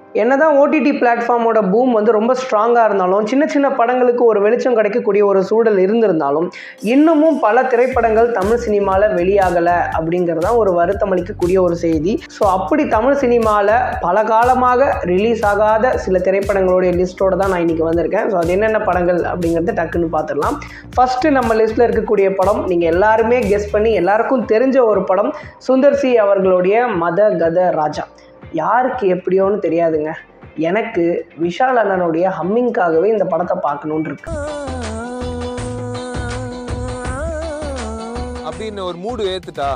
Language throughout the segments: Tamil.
என்னதான் ஓடிடி பிளாட்ஃபார்மோட பூம் வந்து ரொம்ப ஸ்ட்ராங்காக இருந்தாலும் சின்ன சின்ன படங்களுக்கு ஒரு வெளிச்சம் கிடைக்கக்கூடிய ஒரு சூழல் இருந்திருந்தாலும் இன்னமும் பல திரைப்படங்கள் தமிழ் சினிமாவில் வெளியாகலை அப்படிங்கிறது தான் ஒரு வருத்தம் அளிக்கக்கூடிய ஒரு செய்தி ஸோ அப்படி தமிழ் சினிமாவில் பல காலமாக ரிலீஸ் ஆகாத சில திரைப்படங்களுடைய லிஸ்ட்டோட தான் நான் இன்னைக்கு வந்திருக்கேன் ஸோ அது என்னென்ன படங்கள் அப்படிங்கிறத டக்குன்னு பார்த்துடலாம் ஃபஸ்ட்டு நம்ம லிஸ்ட்டில் இருக்கக்கூடிய படம் நீங்கள் எல்லாருமே கெஸ் பண்ணி எல்லாருக்கும் தெரிஞ்ச ஒரு படம் சுந்தர் சி அவர்களுடைய மத கத ராஜா யாருக்கு எப்படியோன்னு தெரியாதுங்க எனக்கு விஷால் அண்ணனுடைய ஹம்மிங்காகவே இந்த படத்தை பார்க்கணுன்னு இருக்கு அப்படின்னு ஒரு மூடு ஏத்துட்டா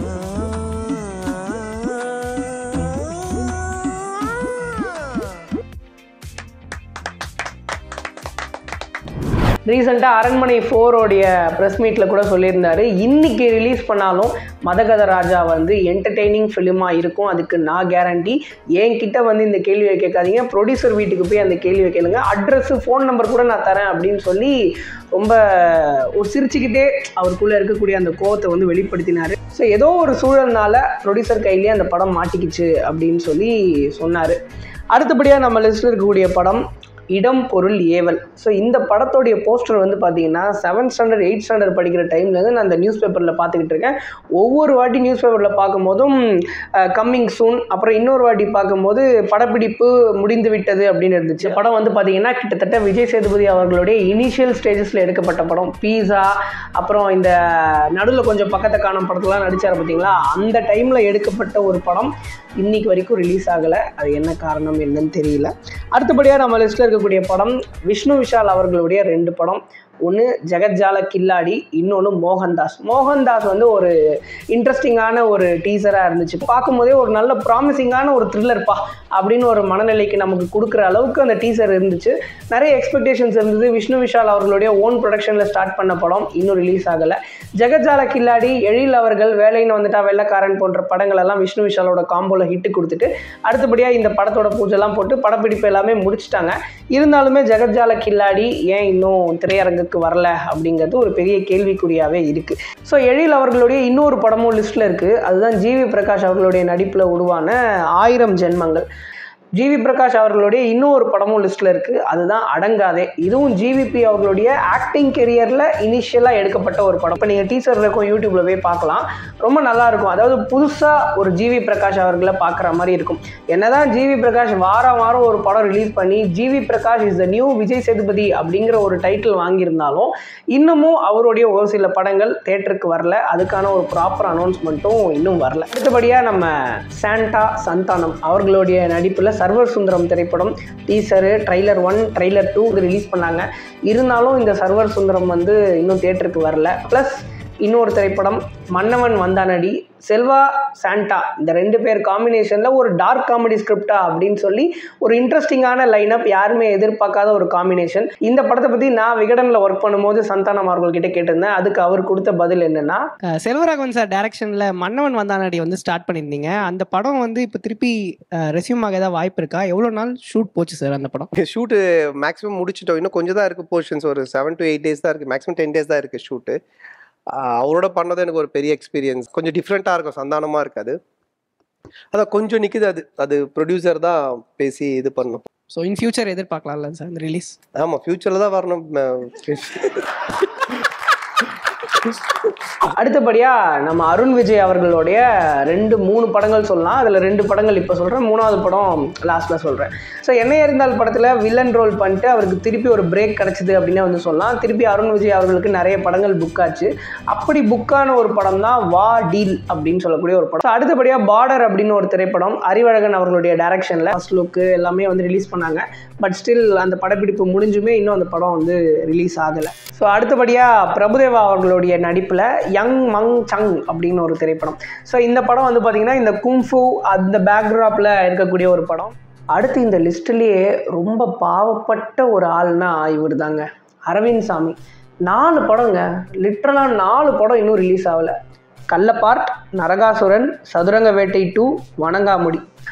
ரீசெண்டாக அரண்மனை ஃபோரோடைய ப்ரெஸ் மீட்டில் கூட சொல்லியிருந்தாரு இன்னைக்கு ரிலீஸ் பண்ணாலும் மதகத ராஜா வந்து என்டர்டெய்னிங் ஃபிலிமாக இருக்கும் அதுக்கு நான் கேரண்டி என்கிட்ட வந்து இந்த கேள்வியை கேட்காதீங்க ப்ரொடியூசர் வீட்டுக்கு போய் அந்த கேள்வியை கேளுங்க அட்ரஸ் ஃபோன் நம்பர் கூட நான் தரேன் அப்படின்னு சொல்லி ரொம்ப ஒரு சிரிச்சுக்கிட்டே அவருக்குள்ளே இருக்கக்கூடிய அந்த கோவத்தை வந்து வெளிப்படுத்தினார் ஸோ ஏதோ ஒரு சூழல்னால ப்ரொடியூசர் கையிலேயே அந்த படம் மாட்டிக்கிச்சு அப்படின்னு சொல்லி சொன்னார் அடுத்தபடியாக நம்ம லிஸ்ட்டில் இருக்கக்கூடிய படம் இடம் பொருள் ஏவல் ஸோ இந்த படத்தோடைய போஸ்டர் வந்து பார்த்தீங்கன்னா செவன்த் ஸ்டாண்டர்ட் எயிட் ஸ்டாண்டர்ட் படிக்கிற டைம்லேருந்து நான் அந்த நியூஸ் பேப்பரில் பார்த்துக்கிட்டு இருக்கேன் ஒவ்வொரு வாட்டி நியூஸ் பேப்பரில் பார்க்கும்போதும் கம்மிங் சூன் அப்புறம் இன்னொரு வாட்டி பார்க்கும்போது படப்பிடிப்பு முடிந்து விட்டது அப்படின்னு இருந்துச்சு படம் வந்து பார்த்தீங்கன்னா கிட்டத்தட்ட விஜய் சேதுபதி அவர்களுடைய இனிஷியல் ஸ்டேஜஸில் எடுக்கப்பட்ட படம் பீஸா அப்புறம் இந்த நடுவில் கொஞ்சம் பக்கத்தை காணும் படத்துலாம் நடித்தார் பார்த்தீங்களா அந்த டைமில் எடுக்கப்பட்ட ஒரு படம் இன்னைக்கு வரைக்கும் ரிலீஸ் ஆகலை அது என்ன காரணம் என்னன்னு தெரியல அடுத்தபடியாக நம்ம லிஸ்ட்டில் இருக்கக்கூடிய படம் விஷ்ணு விஷால் அவர்களுடைய ரெண்டு படம் ஒன்று ஜெகஜால கில்லாடி இன்னொன்று மோகன்தாஸ் மோகன்தாஸ் வந்து ஒரு இன்ட்ரெஸ்டிங்கான ஒரு டீசராக இருந்துச்சு பார்க்கும்போதே ஒரு நல்ல ப்ராமிசிங்கான ஒரு த்ரில்லர்ப்பா அப்படின்னு ஒரு மனநிலைக்கு நமக்கு கொடுக்குற அளவுக்கு அந்த டீசர் இருந்துச்சு நிறைய எக்ஸ்பெக்டேஷன்ஸ் இருந்தது விஷ்ணு விஷால் அவர்களுடைய ஓன் ப்ரொடக்ஷனில் ஸ்டார்ட் பண்ண படம் இன்னும் ரிலீஸ் ஆகலை ஜெகஜால கில்லாடி எழில் அவர்கள் வேலைன்னு வந்துட்டா வெள்ளக்காரன் போன்ற படங்கள் எல்லாம் விஷ்ணு விஷாலோட காம்போல ஹிட்டு கொடுத்துட்டு அடுத்தபடியாக இந்த படத்தோட பூஜைலாம் போட்டு படப்பிடிப்பு எல்லாமே முடிச்சிட்டாங்க இருந்தாலுமே ஜெகஜால கில்லாடி ஏன் இன்னும் திரையரங்குக்கு வரல அப்படிங்கிறது ஒரு பெரிய கேள்விக்குறியாகவே இருக்குது ஸோ எழில் அவர்களுடைய இன்னொரு படமும் லிஸ்ட்டில் இருக்குது அதுதான் ஜிவி பிரகாஷ் அவர்களுடைய நடிப்பில் உருவான ஆயிரம் ஜென்மங்கள் ஜிவி பிரகாஷ் அவர்களுடைய இன்னொரு படமும் லிஸ்ட்டில் இருக்குது அதுதான் அடங்காதே இதுவும் ஜிவிபி அவர்களுடைய ஆக்டிங் கெரியரில் இனிஷியலாக எடுக்கப்பட்ட ஒரு படம் இப்போ நீங்கள் டீசர் இருக்கும் யூடியூப்பில் போய் பார்க்கலாம் ரொம்ப நல்லா இருக்கும் அதாவது புதுசாக ஒரு ஜிவி பிரகாஷ் அவர்களை பார்க்குற மாதிரி இருக்கும் என்னதான் ஜிவி பிரகாஷ் வாரம் வாரம் ஒரு படம் ரிலீஸ் பண்ணி G V Prakash is the new Vijay Sethupathi அப்படிங்கிற ஒரு டைட்டில் வாங்கியிருந்தாலும் இன்னமும் அவருடைய ஒரு சில படங்கள் தேட்டருக்கு வரல அதுக்கான ஒரு ப்ராப்பர் அனௌன்ஸ்மெண்ட்டும் இன்னும் வரல அடுத்தபடியாக நம்ம சாண்டா சந்தானம் அவர்களுடைய நடிப்பில் சர்வர் சுந்தரம் திரைப்படம் teaser trailer one trailer two release பண்ணாங்க இருந்தாலும் இந்த சர்வர் சுந்தரம் வந்து இன்னும் தேட்டருக்கு வரல ப்ளஸ் இன்னொரு திரைப்படம் மன்னவன் வந்தானடி செல்வா சாண்டா இந்த ரெண்டு பேர் காம்பினேஷனில் ஒரு டார்க் காமெடி ஸ்கிரிப்டா அப்படின்னு சொல்லி ஒரு இன்ட்ரெஸ்டிங்கான லைனப் யாருமே எதிர்பார்க்காத ஒரு காம்பினேஷன் இந்த படத்தை பற்றி நான் விகடனில் ஒர்க் பண்ணும்போது சந்தானம் அவர்கள்கிட்ட கேட்டிருந்தேன் அதுக்கு அவர் கொடுத்த பதில் என்னன்னா அஹ் செல்வராகவன் சார் டைரக்ஷனில் மன்னவன் வந்தானடி வந்து ஸ்டார்ட் பண்ணியிருந்தீங்க அந்த படம் வந்து இப்போ திருப்பி ரெசியூம் ஆக ஏதாவது வாய்ப்பு இருக்கா எவ்வளோ நாள் ஷூட் போச்சு சார் அந்த படம் ஷூட்டு மேக்ஸிமம் முடிச்சிட்டோம் இன்னும் கொஞ்சம் தான் இருக்குது போர்ஷன்ஸ் ஒரு செவன் டு எயிட் டேஸ் தான் இருக்குது மேக்ஸிமம் டென் டேஸ் தான் இருக்குது ஷூட்டு அவரோட பண்ணது எனக்கு ஒரு பெரிய எக்ஸ்பீரியன்ஸ் கொஞ்சம் டிஃப்ரெண்ட்டாக இருக்கும் சந்தானமாக இருக்காது அதான் கொஞ்சம் நிற்குது அது அது ப்ரொடியூசர் தான் பேசி இது பண்ணணும் ஸோ இன் ஃபியூச்சர் எதிர்பார்க்கலாம்ல சார் இந்த ரிலீஸ் ஆமாம் ஃப்யூச்சரில் தான் வரணும் அடுத்தபடியாக நம்ம அருண் விஜய் அவர்களுடைய ரெண்டு மூணு படங்கள் சொல்லலாம் அதில் ரெண்டு படங்கள் இப்போ சொல்கிறேன் மூணாவது படம் லாஸ்ட்டில் சொல்கிறேன் ஸோ என்ன இருந்தால் படத்தில் வில்லன் ரோல் பண்ணிட்டு அவருக்கு திருப்பி ஒரு பிரேக் கிடச்சிது அப்படின்னே வந்து சொல்லலாம் திருப்பி அருண் விஜய் அவர்களுக்கு நிறைய படங்கள் புக் ஆச்சு அப்படி புக்கான ஒரு படம் தான் வா டீல் அப்படின்னு சொல்லக்கூடிய ஒரு படம் So, அடுத்தபடியாக பார்டர் அப்படின்னு ஒரு திரைப்படம் அறிவழகன் அவர்களுடைய டைரக்ஷனில் ஃபர்ஸ்ட் லுக்கு எல்லாமே வந்து ரிலீஸ் பண்ணாங்க பட் ஸ்டில் அந்த படப்பிடிப்பு முடிஞ்சுமே இன்னும் அந்த படம் வந்து ரிலீஸ் ஆகலை ஸோ அடுத்தபடியாக பிரபுதேவா அவர்களுடைய நடிப்பில் யங் மங் சங் அப்படின்னு ஒரு திரைப்படம் ஸோ இந்த படம் வந்து பார்த்திங்கன்னா இந்த கும்ஃபு அந்த பேக்ராப்பில் இருக்கக்கூடிய ஒரு படம் அடுத்து இந்த லிஸ்ட்லேயே ரொம்ப பாவப்பட்ட ஒரு ஆள்னா இவர் தாங்க அரவிந்த் சாமி நாலு படங்க லிட்ரலாக நாலு படம் இன்னும் ரிலீஸ் ஆகலை கள்ளப்பார்ட் நரகாசுரன் சதுரங்க வேட்டை டூ வணங்காமுடி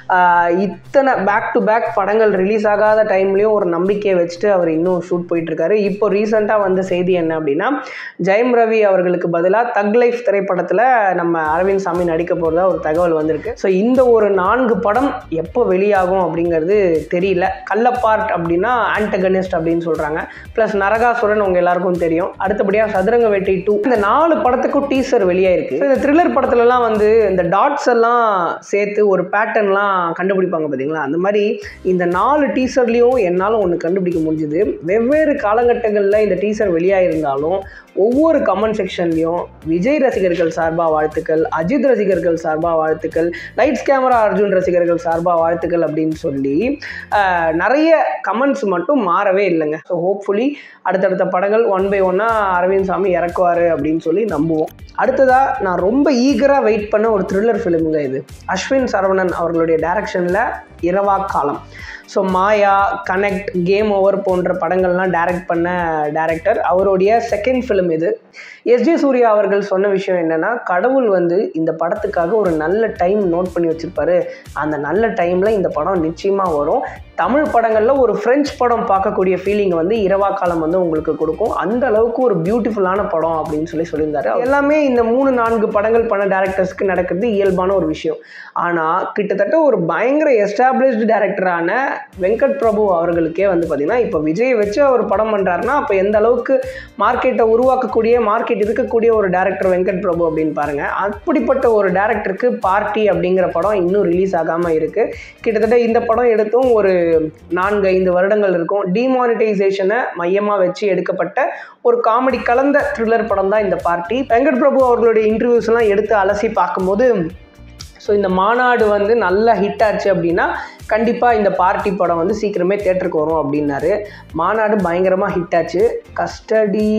ஆஹ் இத்தனை பேக் டு பேக் படங்கள் ரிலீஸ் ஆகாத டைம்லேயும் ஒரு நம்பிக்கையை வச்சுட்டு அவர் இன்னும் ஷூட் போயிட்டுருக்காரு இப்போ ரீசெண்டாக வந்த செய்தி என்ன அப்படின்னா ஜெயம் ரவி அவர்களுக்கு பதிலாக தக் லைஃப் திரைப்படத்தில் நம்ம அரவிந்த் சாமி நடிக்க போகிறதா ஒரு தகவல் வந்திருக்கு ஸோ இந்த ஒரு நான்கு படம் எப்போ வெளியாகும் அப்படிங்கிறது தெரியல கள்ளப்பார்ட் அப்படின்னா ஆன்டகனிஸ்ட் அப்படின்னு சொல்கிறாங்க ப்ளஸ் நரகாசுரன் உங்கள் எல்லாருக்கும் தெரியும் அடுத்தபடியாக சதுரங்க வேட்டை டூ இந்த நாலு படத்துக்கும் டீசர் வெளியாயிருக்கு இந்த த்ரில்லர் படத்துலலாம் வந்து இந்த டாட்ஸ் எல்லாம் சேர்த்து ஒரு பேட்டர்ன்லாம் கண்டுபிடிப்பாங்க பார்த்தீங்களா அந்த மாதிரி இந்த நாலு டீசர்லேயும் என்னால் ஒன்று கண்டுபிடிக்க முடிஞ்சுது வெவ்வேறு காலகட்டங்களில் இந்த டீசர் வெளியாயிருந்தாலும் ஒவ்வொரு கமெண்ட் செக்ஷன்லையும் விஜய் ரசிகர்கள் சார்பாக வாழ்த்துக்கள் அஜித் ரசிகர்கள் சார்பாக வாழ்த்துக்கள் லைட்ஸ் கேமரா அர்ஜுன் ரசிகர்கள் சார்பாக வாழ்த்துக்கள் அப்படின்னு சொல்லி ஆஹ், நிறைய கமெண்ட்ஸ் மட்டும் மாறவே இல்லைங்க ஸோ ஹோப்ஃபுல்லி அடுத்தடுத்த படங்கள் ஒன் பை ஒன்னாக அரவிந்த் சாமி இறக்குவார் அப்படின்னு சொல்லி நம்புவோம் அடுத்ததாக நான் ரொம்ப ஈகராக வெயிட் பண்ண ஒரு த்ரில்லர் ஃபிலிமுங்க இது அஸ்வின் சரவணன் அவர்களுடைய டைரக்ஷனில் Iravaa Kaalam so Maya connect game over போன்ற படங்கள்லாம் டைரக்ட் பண்ண டைரக்டர் அவருடைய செகண்ட் ஃபிலிம் இது எஸ்ஜே சூர்யா அவர்கள் சொன்ன விஷயம் என்னென்னா கடவுள் வந்து இந்த படத்துக்காக ஒரு நல்ல டைம் நோட் பண்ணி வச்சுருப்பாரு அந்த நல்ல டைமில் இந்த படம் நிச்சயமாக வரும் தமிழ் படங்களில் ஒரு ஃப்ரெஞ்ச் படம் பார்க்கக்கூடிய ஃபீலிங் வந்து இரவா காலம் வந்து உங்களுக்கு கொடுக்கும் அந்த அளவுக்கு ஒரு பியூட்டிஃபுல்லான படம் அப்படின்னு சொல்லி சொல்லியிருந்தாரு எல்லாமே இந்த மூணு நான்கு படங்கள் பண்ண டேரக்டர்ஸ்க்கு நடக்கிறது இயல்பான ஒரு விஷயம் ஆனால் கிட்டத்தட்ட ஒரு பயங்கர எஸ்டாப்ளிஷ்டு டேரக்டரான வெங்கட் பிரபு அவர்களுக்கே வந்து பார்த்திங்கன்னா இப்போ விஜய் வச்சு அவர் படம் பண்ணுறாருன்னா அப்போ எந்த அளவுக்கு மார்க்கெட்டை உருவாக்கக்கூடிய மார்க்கெட் இருக்கக்கூடிய ஒரு டேரக்டர் வெங்கட் பிரபு அப்படின்னு பாருங்கள் அப்படிப்பட்ட ஒரு டேரக்டருக்கு பார்ட்டி அப்படிங்கிற படம் இன்னும் ரிலீஸ் ஆகாமல் இருக்குது கிட்டத்தட்ட இந்த படம் எடுத்தும் ஒரு நான்கு ஐந்து வருடங்கள் இருக்கும் டிமானிட்டைசேஷனை மையமாக வச்சு எடுக்கப்பட்ட ஒரு காமெடி கலந்த த்ரில்லர் படம் தான் இந்த பார்ட்டி வெங்கட் பிரபு அவர்களுடைய இன்டர்வியூஸ்லாம் எடுத்து அலசி பார்க்கும்போது ஸோ இந்த மாநாடு வந்து நல்லா ஹிட் ஆச்சு அப்படின்னா கண்டிப்பாக இந்த பார்ட்டி படம் வந்து சீக்கிரமே தேட்டருக்கு வரும் அப்படின்னாரு மாநாடு பயங்கரமாக ஹிட் ஆச்சு கஸ்டடி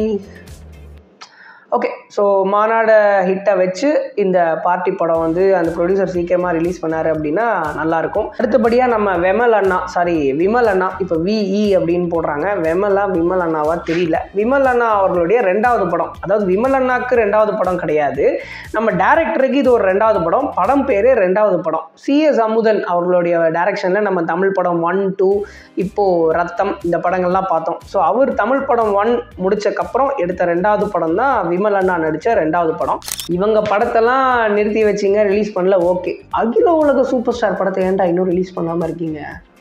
ஓகே ஸோ மாநாடை ஹிட்டை வச்சு இந்த பார்ட்டி படம் வந்து அந்த ப்ரொடியூசர் சீக்கிரமாக ரிலீஸ் பண்ணார் அப்படின்னா நல்லாயிருக்கும் அடுத்தபடியாக நம்ம வெமல் அண்ணா சாரி விமல் அண்ணா இப்போ விஇ அப்படின்னு போடுறாங்க வெமலா விமல் அண்ணாவா தெரியல விமல் அண்ணா அவர்களுடைய ரெண்டாவது படம் அதாவது விமல் அண்ணாக்கு ரெண்டாவது படம் கிடையாது நம்ம டேரக்டருக்கு இது ஒரு ரெண்டாவது படம் படம் பேர் ரெண்டாவது படம் சிஎஸ் அமுதன் அவர்களுடைய டைரக்ஷனில் நம்ம தமிழ் படம் ஒன் டூ இப்போது ரத்தம் இந்த படங்கள்லாம் பார்த்தோம் ஸோ அவர் தமிழ் படம் ஒன் முடிச்சக்கப்புறம் எடுத்த ரெண்டாவது படம் தான் விமல் அண்ணா நடித்த ரெண்டாவது படம் இவங்க படத்தெல்லாம் நிறுத்தி வச்சிங்க ரிலீஸ் பண்ணல ஓகே அகில உலக சூப்பர் ஸ்டார் படத்தை ஏன்டா இன்னும் ரிலீஸ் பண்ணாமல் இருக்கீங்க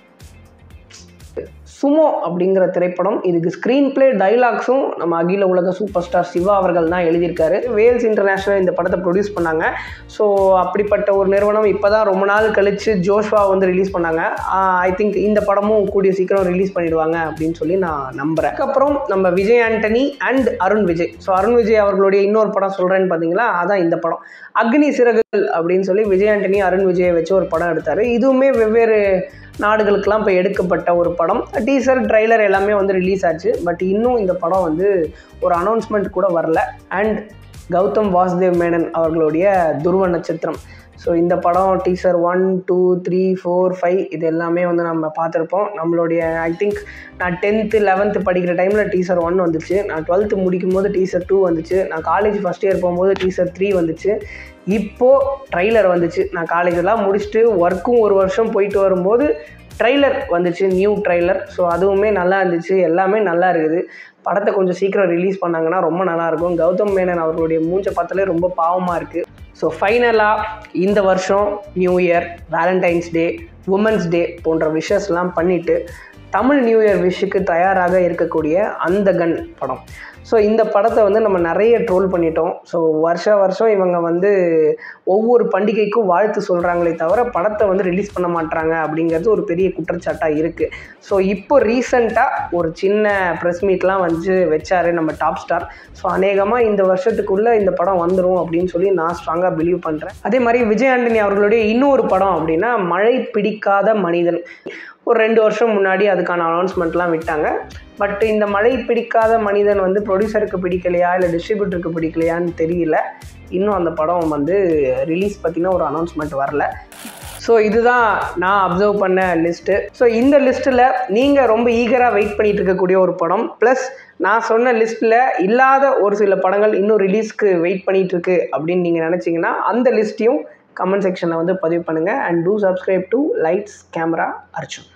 சுமோ அப்படிங்கிற திரைப்படம் இதுக்கு ஸ்க்ரீன் பிளே டைலாக்ஸும் நம்ம அகில உலக சூப்பர் ஸ்டார் சிவா அவர்கள் தான் எழுதியிருக்காரு வேல்ஸ் இன்டர்நேஷ்னல் இந்த படத்தை ப்ரொடியூஸ் பண்ணாங்க ஸோ அப்படிப்பட்ட ஒரு நிறுவனம் இப்போ தான் ரொம்ப நாள் கழித்து ஜோஷ்வா வந்து ரிலீஸ் பண்ணாங்க ஐ திங்க் இந்த படமும் கூடிய சீக்கிரம் ரிலீஸ் பண்ணிடுவாங்க அப்படின்னு சொல்லி நான் நம்புகிறேன் அதுக்கப்புறம் நம்ம விஜய் ஆண்டனி அண்ட் அருண் விஜய் ஸோ அருண் விஜய் அவர்களுடைய இன்னொரு படம் சொல்கிறேன்னு பார்த்தீங்களா அதான் இந்த படம் அக்னி சிறகுகள் அப்படின்னு சொல்லி விஜய் ஆண்டனி அருண் விஜயை வச்சு ஒரு படம் எடுத்தார் இதுவுமே வெவ்வேறு நாடுகளுக்கெல்லாம் இப்போ எடுக்கப்பட்ட ஒரு படம் டீசர் ட்ரைலர் எல்லாமே வந்து ரிலீஸ் ஆச்சு பட் இன்னும் இந்த படம் வந்து ஒரு அனௌன்ஸ்மெண்ட் கூட வரல அண்ட் கௌதம் வாசுதேவ் மேனன் அவர்களுடைய துருவ நட்சத்திரம் ஸோ இந்த படம் teaser one two three four five இது எல்லாமே வந்து நம்ம பார்த்துருப்போம் நம்மளுடைய ஐ திங்க் நான் டென்த்து லெவன்த்து படிக்கிற டைமில் டீசர் ஒன் வந்துச்சு நான் டுவெல்த்து முடிக்கும் போது டீசர் டூ வந்துச்சு நான் காலேஜ் ஃபஸ்ட் இயர் போகும்போது டீசர் த்ரீ வந்துச்சு இப்போது ட்ரைலர் வந்துச்சு நான் காலேஜெல்லாம் முடிச்சுட்டு ஒர்க்கும் ஒரு வருஷம் போயிட்டு வரும்போது ட்ரைலர் வந்துச்சு நியூ ட்ரைலர் ஸோ அதுவுமே நல்லா இருந்துச்சு எல்லாமே நல்லா இருக்குது படத்தை கொஞ்சம் சீக்கிரம் ரிலீஸ் பண்ணாங்கன்னா ரொம்ப நல்லாயிருக்கும் கௌதம் மேனன் அவர்களுடைய மூஞ்ச பார்த்தாலே ரொம்ப பாவமாக இருக்குது ஸோ ஃபைனலாக இந்த வருஷம் new year valentine's day women's day போன்ற விஷஸ்லாம் பண்ணிவிட்டு தமிழ் நியூ இயர் விஷுக்கு தயாராக இருக்கக்கூடிய அந்த கன் படம் ஸோ இந்த படத்தை வந்து நம்ம நிறைய ட்ரோல் பண்ணிட்டோம் ஸோ வருஷ வருஷம் இவங்க வந்து ஒவ்வொரு பண்டிகைக்கும் வாழ்த்து சொல்கிறாங்களே தவிர படத்தை வந்து ரிலீஸ் பண்ண மாட்டாங்க அப்படிங்கிறது ஒரு பெரிய குற்றச்சாட்டாக இருக்குது ஸோ இப்போ ரீசண்டாக ஒரு சின்ன ப்ரெஸ் மீட்லாம் வந்து வச்சாரு நம்ம டாப் ஸ்டார் ஸோ அநேகமாக இந்த வருஷத்துக்குள்ளே இந்த படம் வந்துடும் அப்படின்னு சொல்லி நான் ஸ்ட்ராங்காக பிலீவ் பண்ணுறேன் அதே மாதிரி விஜய் ஆண்டனி அவர்களுடைய இன்னொரு படம் அப்படின்னா மழை பிடிக்காத மனிதன் ஒரு ரெண்டு வருஷம் முன்னாடி அதுக்கான அனௌன்ஸ்மெண்ட்லாம் விட்டாங்க பட் இந்த மழை பிடிக்காத மனிதன் வந்து ப்ரொடியூசருக்கு பிடிக்கலையா இல்லை டிஸ்ட்ரிபியூட்டருக்கு பிடிக்கலையான்னு தெரியல இன்னும் அந்த படம் வந்து ரிலீஸ் பற்றின ஒரு அனௌன்ஸ்மெண்ட் வரல ஸோ இதுதான் நான் அப்சர்வ் பண்ண லிஸ்ட்டு ஸோ இந்த லிஸ்ட்டில் நீங்கள் ரொம்ப ஈகராக வெயிட் பண்ணிட்டு இருக்கக்கூடிய ஒரு படம் ப்ளஸ் நான் சொன்ன லிஸ்ட்டில் இல்லாத ஒரு சில படங்கள் இன்னும் ரிலீஸ்க்கு வெயிட் பண்ணிட்டு இருக்கு அப்படின்னு நீங்கள் நினச்சிங்கன்னா அந்த லிஸ்ட்டையும் கமெண்ட் செக்ஷனில் வந்து பதிவு பண்ணுங்கள் and do subscribe to lights camera Arjun